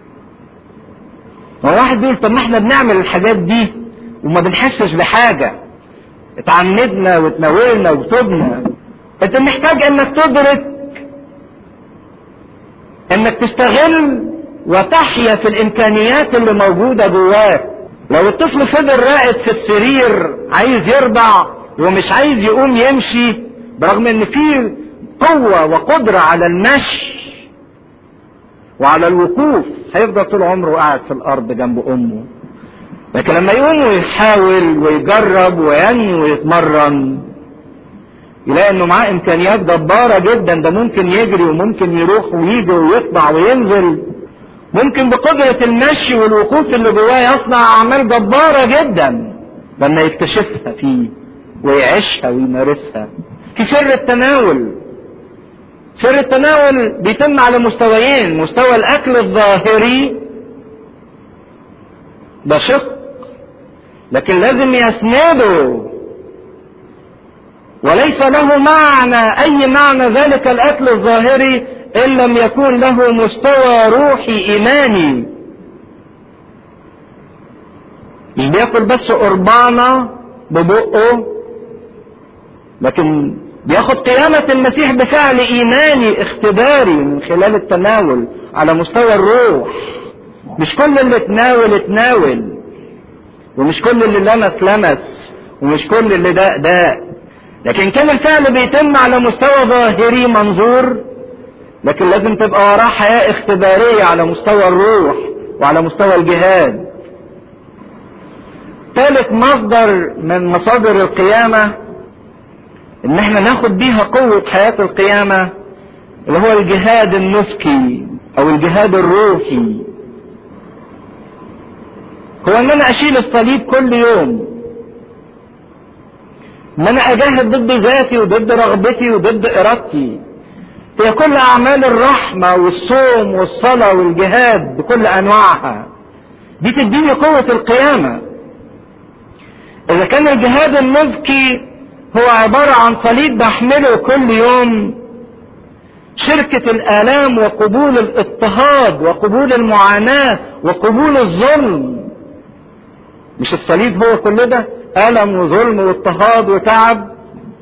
ما واحد بيقول طب ما احنا بنعمل الحاجات دي وما بنحسش بحاجة اتعمدنا وتناولنا وتبنا انت محتاج انك تدرك انك تستغل وتحيا في الامكانيات اللي موجودة جواك لو الطفل فضل راقد في السرير عايز يرضع ومش عايز يقوم يمشي برغم ان في قوة وقدرة على المشي وعلى الوقوف هيفضل طول عمره قاعد في الارض جنب امه لكن لما يقوم ويحاول ويجرب وينمو ويتمرن يلاقي انه معاه امكانيات جباره جدا ده ممكن يجري وممكن يروح ويجي ويطلع وينزل ممكن بقدرة المشي والوقوف اللي جواه يصنع اعمال جبارة جدا لما يكتشفها فيه ويعيشها ويمارسها في سر التناول سر التناول بيتم على مستويين مستوى الاكل الظاهري ده شق لكن لازم يسنده وليس له معنى اي معنى ذلك الاكل الظاهري ان لم يكون له مستوى روحي ايماني مش بياكل بس قربانة ببقه لكن بياخد قيامة المسيح بفعل ايماني اختباري من خلال التناول على مستوى الروح مش كل اللي اتناول اتناول ومش كل اللي لمس لمس ومش كل اللي داق داق لكن كان الفعل بيتم على مستوى ظاهري منظور لكن لازم تبقى وراه حياة اختبارية على مستوى الروح وعلى مستوى الجهاد ثالث مصدر من مصادر القيامة ان احنا ناخد بيها قوة حياة القيامة اللي هو الجهاد النسكي او الجهاد الروحي هو ان انا اشيل الصليب كل يوم ان انا اجاهد ضد ذاتي وضد رغبتي وضد ارادتي هي كل اعمال الرحمة والصوم والصلاة والجهاد بكل انواعها دي تديني قوة القيامة اذا كان الجهاد النسكي هو عبارة عن صليب بحمله كل يوم شركة الآلام وقبول الاضطهاد وقبول المعاناة وقبول الظلم مش الصليب هو كل ده ألم وظلم واضطهاد وتعب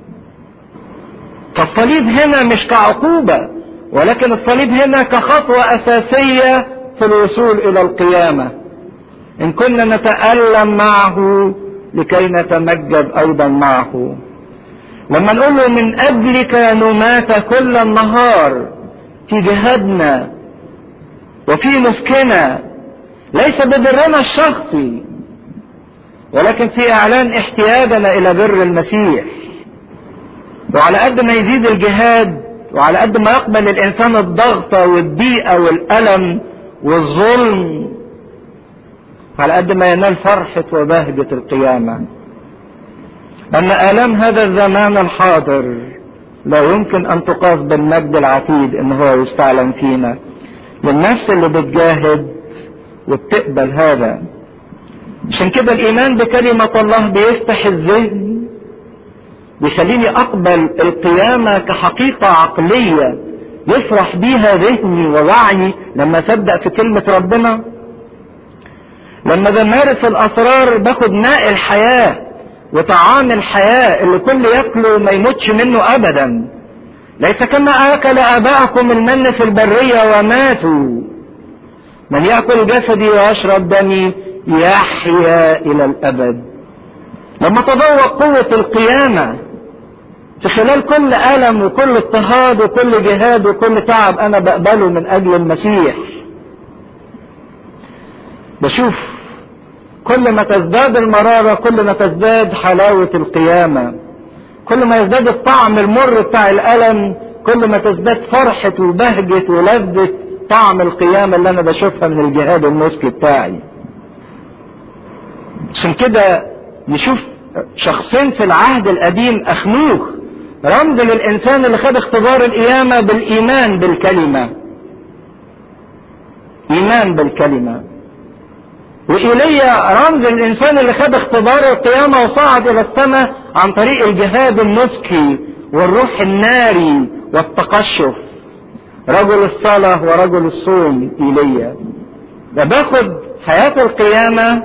فالصليب هنا مش كعقوبة ولكن الصليب هنا كخطوة أساسية في الوصول إلى القيامة إن كنا نتألم معه لكي نتمجد أيضا معه لما نقول له من أجلك نمات كل النهار في جهادنا وفي مسكنا ليس ببرنا الشخصي ولكن في اعلان احتياجنا الى بر المسيح وعلى قد ما يزيد الجهاد وعلى قد ما يقبل الانسان الضغطة والضيقة والالم والظلم على قد ما ينال فرحة وبهجة القيامة ان الام هذا الزمان الحاضر لا يمكن ان تقاس بالمجد العتيد ان هو يستعلن فينا للنفس اللي بتجاهد وبتقبل هذا عشان كده الايمان بكلمة الله بيفتح الذهن بيخليني اقبل القيامة كحقيقة عقلية يفرح بيها ذهني ووعي لما اصدق في كلمة ربنا لما بمارس الاسرار باخد ماء الحياة وطعام الحياة اللي كل ياكله ما يموتش منه ابدا ليس كما اكل اباءكم المن في البرية وماتوا من يأكل جسدي ويشرب دمي يحيا الى الابد لما تذوق قوة القيامة في خلال كل ألم وكل اضطهاد وكل جهاد وكل تعب أنا بقبله من أجل المسيح بشوف كل ما تزداد المرارة كل ما تزداد حلاوة القيامة كل ما يزداد الطعم المر بتاع الألم كل ما تزداد فرحة وبهجة ولذة طعم القيامة اللي أنا بشوفها من الجهاد المسكي بتاعي عشان كده نشوف شخصين في العهد القديم أخنوخ رمز للإنسان اللي خد اختبار القيامة بالإيمان بالكلمة إيمان بالكلمة وإيليا رمز الإنسان اللي خد اختبار القيامة وصعد إلى السماء عن طريق الجهاد النسكي والروح الناري والتقشف رجل الصلاة ورجل الصوم إيليا ده باخد حياة القيامة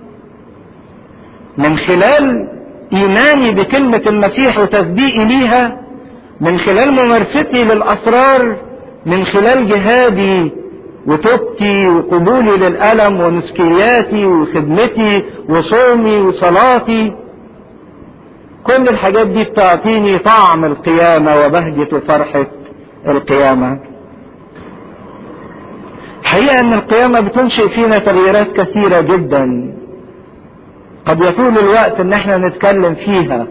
من خلال إيماني بكلمة المسيح وتصديقي ليها من خلال ممارستي للأسرار من خلال جهادي وتوبتي وقبولي للألم ونسكياتي وخدمتي وصومي وصلاتي كل الحاجات دي بتعطيني طعم القيامة وبهجة وفرحة القيامة حقيقة ان القيامة بتنشئ فينا تغييرات كثيرة جدا قد يطول الوقت ان احنا نتكلم فيها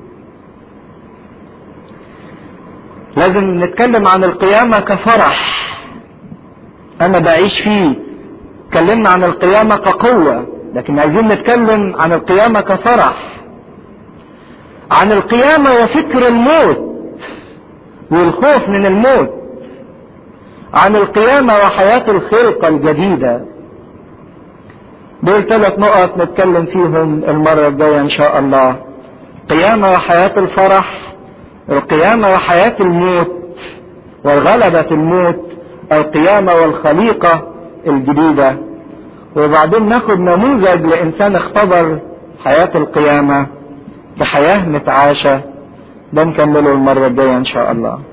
لازم نتكلم عن القيامة كفرح انا بعيش فيه اتكلمنا عن القيامة كقوة لكن عايزين نتكلم عن القيامة كفرح عن القيامة وفكر الموت والخوف من الموت عن القيامة وحياة الخلقة الجديدة دول ثلاث نقط نتكلم فيهم المرة الجاية إن شاء الله قيامة وحياة الفرح القيامة وحياة الموت وغلبة الموت القيامة والخليقة الجديدة وبعدين ناخد نموذج لإنسان اختبر حياة القيامة بحياة متعاشة ده نكمله المرة الجاية إن شاء الله